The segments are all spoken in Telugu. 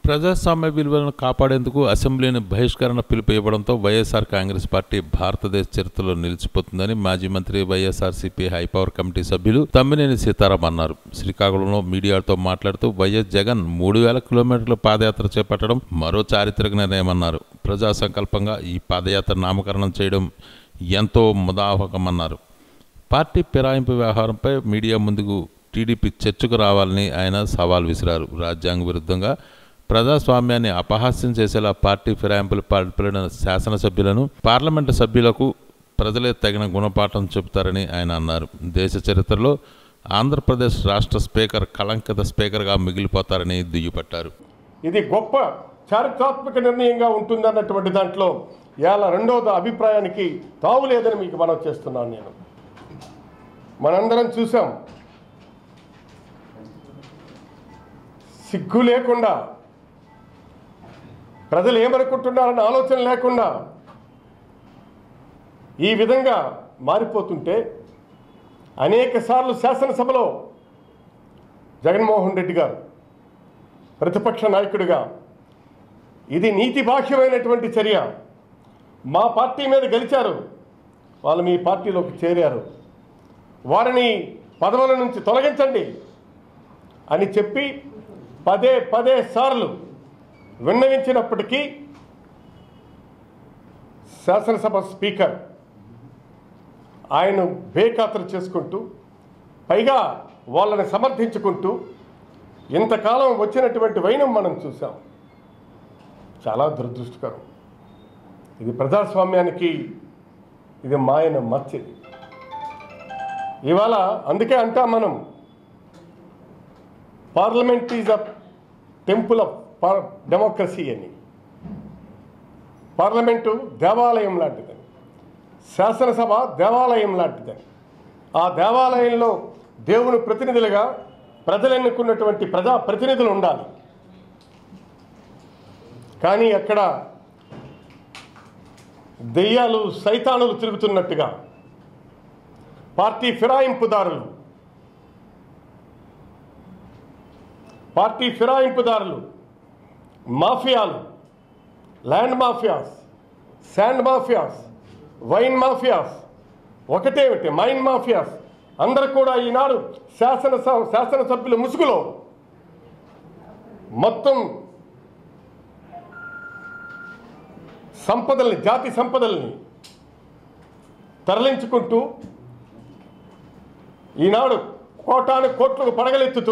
ప్రజాస్వామ్య విలువలను కాపాడేందుకు అసెంబ్లీని బహిష్కరణ పిలుపు ఇవ్వడంతో వైఎస్ఆర్ కాంగ్రెస్ పార్టీ భారతదేశ చరిత్రలో నిలిచిపోతుందని మాజీ మంత్రి వైఎస్ఆర్సీపీ హైపవర్ కమిటీ సభ్యులు తమ్మినేని సీతారాం అన్నారు శ్రీకాకుళంలో మీడియాతో మాట్లాడుతూ వైఎస్ జగన్ మూడు వేల కిలోమీటర్ల పాదయాత్ర చేపట్టడం మరో చారిత్రక నిర్ణయమన్నారు ప్రజా సంకల్పంగా ఈ పాదయాత్ర నామకరణం చేయడం ఎంతో ముదావహకమన్నారు పార్టీ ఫిరాయింపు వ్యవహారంపై మీడియా ముందుకు టీడీపీ చర్చకు రావాలని ఆయన సవాల్ విసిరారు రాజ్యాంగ విరుద్ధంగా ప్రజాస్వామ్యాన్ని అపహాస్యం చేసేలా పార్టీ ఫిరాయింపులు పాల్పడిన శాసనసభ్యులను పార్లమెంటు సభ్యులకు ప్రజలే తగిన గుణపాఠం చెబుతారని ఆయన అన్నారు దేశ చరిత్రలో ఆంధ్రప్రదేశ్ రాష్ట్ర స్పీకర్ కళంకిత స్పీకర్గా మిగిలిపోతారని దుయ్యపట్టారు ఇది గొప్ప చారిత్రాత్మక నిర్ణయంగా ఉంటుందన్నటువంటి దాంట్లో ఇవాళ రెండవ అభిప్రాయానికి తావు లేదని మీకు మనం చేస్తున్నాను నేను మనందరం చూసాం సిగ్గు లేకుండా ప్రజలు ఏమనుకుంటున్నారన్న ఆలోచన లేకుండా ఈ విధంగా మారిపోతుంటే అనేక సార్లు శాసనసభలో జగన్మోహన్ రెడ్డి గారు ప్రతిపక్ష నాయకుడిగా ఇది నీతి బాహ్యమైనటువంటి చర్య మా పార్టీ మీద గెలిచారు వాళ్ళు మీ పార్టీలోకి చేరారు వారిని పదవుల నుంచి తొలగించండి అని చెప్పి పదే పదే సార్లు విన్నవించినప్పటికీ శాసనసభ స్పీకర్ ఆయన బేఖాతరు చేసుకుంటూ పైగా వాళ్ళని సమర్థించుకుంటూ ఇంతకాలం వచ్చినటువంటి వైనం మనం చూసాం చాలా దురదృష్టకరం ఇది ప్రజాస్వామ్యానికి ఇది మాయన మచ్చది ఇవాళ అందుకే అంటాం మనం parliament is a temple of democracy అని పార్లమెంటు దేవాలయం లాంటిదని శాసనసభ దేవాలయం లాంటిదని ఆ దేవాలయంలో దేవుని ప్రతినిధులుగా ప్రజలు ఎన్నుకున్నటువంటి ప్రజా ప్రతినిధులు ఉండాలి కానీ అక్కడ దెయ్యాలు సైతానులు తిరుగుతున్నట్టుగా పార్టీ ఫిరాయింపుదారులు పార్టీ ఫిరాయింపుదారులు మాఫియాలు land mafias sand mafias wine mafias ఒకటేమిటి మైన్ మాఫియాస్ అందరూ కూడా ఈనాడు శాసన శాసనసభ్యుల ముసుగులో మొత్తం సంపదల్ని జాతి సంపదల్ని తరలించుకుంటూ ఈనాడు కోటాను కోట్లకు పడగలెత్తుతూ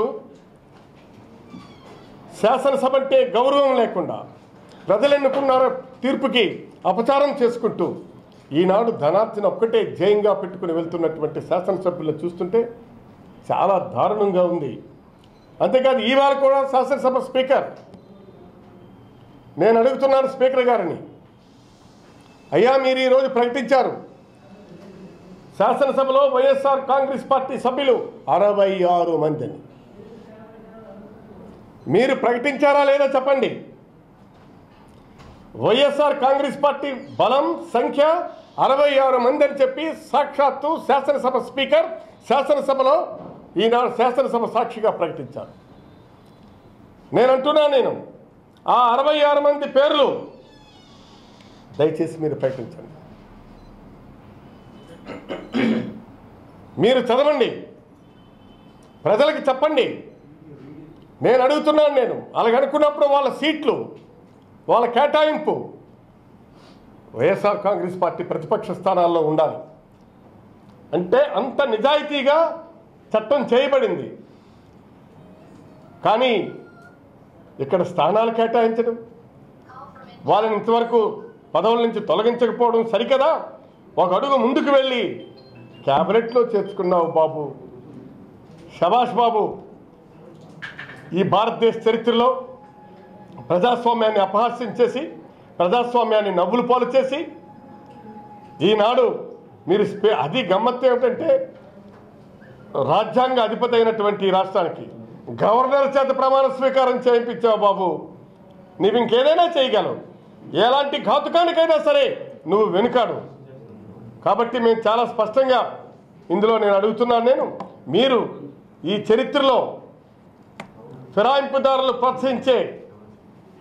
శాసనసభ అంటే గౌరవం లేకుండా ప్రజలు ఎన్నుకున్న తీర్పుకి అపచారం చేసుకుంటూ ఈనాడు ధనార్జన ఒక్కటే జయంగా పెట్టుకుని వెళ్తున్నటువంటి శాసనసభ్యులు చూస్తుంటే చాలా దారుణంగా ఉంది అంతేకాదు ఈవేళ కూడా శాసనసభ స్పీకర్ నేను అడుగుతున్నాను స్పీకర్ గారిని అయ్యా మీరు ఈరోజు ప్రకటించారు శాసనసభలో వైఎస్ఆర్ కాంగ్రెస్ పార్టీ సభ్యులు అరవై ఆరు మందిని మీరు ప్రకటించారా లేదా చెప్పండి వైఎస్ఆర్ కాంగ్రెస్ పార్టీ బలం సంఖ్య అరవై ఆరు మంది అని చెప్పి సాక్షాత్తు శాసనసభ స్పీకర్ శాసనసభలో ఈనాడు శాసనసభ సాక్షిగా ప్రకటించారు నేను అంటున్నా నేను ఆ అరవై ఆరు మంది పేర్లు దయచేసి మీరు ప్రకటించండి మీరు చదవండి ప్రజలకు చెప్పండి నేను అడుగుతున్నాను నేను అలాగ అనుకున్నప్పుడు వాళ్ళ సీట్లు వాళ్ళ కేటాయింపు వైఎస్ఆర్ కాంగ్రెస్ పార్టీ ప్రతిపక్ష స్థానాల్లో ఉండాలి అంటే అంత నిజాయితీగా చట్టం చేయబడింది కానీ ఇక్కడ స్థానాలు కేటాయించడం వాళ్ళని ఇంతవరకు పదవుల నుంచి తొలగించకపోవడం సరికదా ఒక అడుగు ముందుకు వెళ్ళి క్యాబినెట్లో చేర్చుకున్నావు బాబు శభాష్ బాబు ఈ భారతదేశ చరిత్రలో ప్రజాస్వామ్యాన్ని అపహాస్యం చేసి ప్రజాస్వామ్యాన్ని నవ్వులు పాలు చేసి ఈనాడు మీరు స్పే అది గమ్మత్తు ఏమిటంటే రాజ్యాంగ అధిపతి అయినటువంటి ఈ రాష్ట్రానికి గవర్నర్ చేత ప్రమాణ స్వీకారం చేయించావు బాబు నువ్వు ఇంకేదైనా చేయగలవు ఎలాంటి ఘాతుకానికైనా సరే నువ్వు వెనుకాడు కాబట్టి మేము చాలా స్పష్టంగా ఇందులో నేను అడుగుతున్నాను నేను మీరు ఈ చరిత్రలో ఫిరాయింపుదారులు ప్రోత్సహించే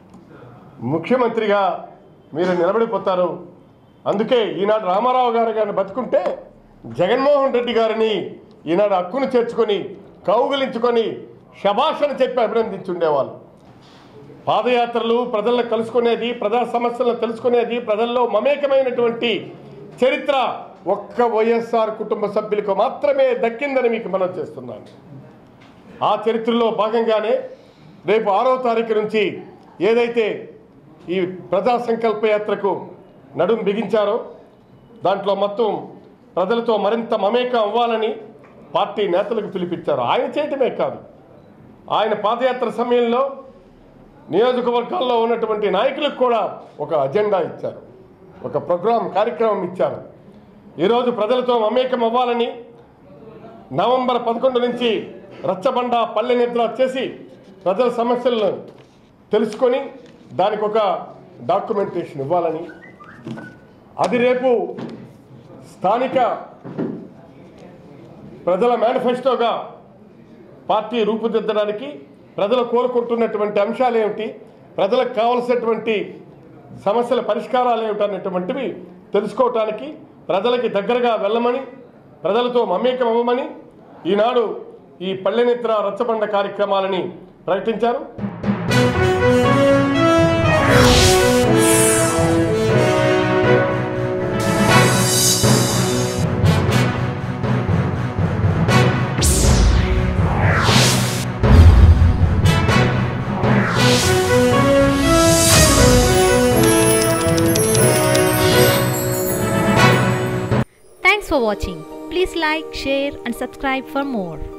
ముఖ్యమంత్రిగా మీరు నిలబడిపోతారు అందుకే ఈనాడు రామారావు గారు గారిని బతుకుంటే జగన్మోహన్ రెడ్డి గారిని ఈనాడు హక్కును చేర్చుకొని కౌగిలించుకొని శభాషణ చెప్పి అభినందించుండేవాళ్ళు పాదయాత్రలు ప్రజలను కలుసుకునేది ప్రజా సమస్యలను తెలుసుకునేది ప్రజల్లో మమేకమైనటువంటి చరిత్ర ఒక్క వైఎస్ఆర్ కుటుంబ సభ్యులకు మాత్రమే దక్కిందని మీకు మనం చేస్తున్నాను ఆ చరిత్రలో భాగంగానే రేపు ఆరో తారీఖు నుంచి ఏదైతే ఈ ప్రజా సంకల్ప యాత్రకు నడుం బిగించారో దాంట్లో మొత్తం ప్రజలతో మరింత మమేకం అవ్వాలని పార్టీ నేతలకు పిలిపించారు ఆయన చేయటమే కాదు ఆయన పాదయాత్ర సమయంలో నియోజకవర్గాల్లో ఉన్నటువంటి నాయకులకు కూడా ఒక అజెండా ఇచ్చారు ఒక ప్రోగ్రాం కార్యక్రమం ఇచ్చారు ఈరోజు ప్రజలతో మమేకం అవ్వాలని నవంబర్ పదకొండు నుంచి రచ్చబండ పల్లె నిద్ర చేసి ప్రజల సమస్యలను తెలుసుకొని దానికి ఒక డాక్యుమెంటేషన్ ఇవ్వాలని అది రేపు స్థానిక ప్రజల మేనిఫెస్టోగా పార్టీ రూపుదిద్దడానికి ప్రజలు కోరుకుంటున్నటువంటి అంశాలు ఏమిటి ప్రజలకు కావలసినటువంటి సమస్యల పరిష్కారాలు ఏమిటి అనేటువంటివి తెలుసుకోవటానికి ప్రజలకి దగ్గరగా వెళ్ళమని ప్రజలతో మమేకం అవ్వమని ఈనాడు ఈ పల్లెనిత్ర రచ్చబండ కార్యక్రమాలని ప్రకటించారు Thanks for watching. Please like, share and subscribe for more.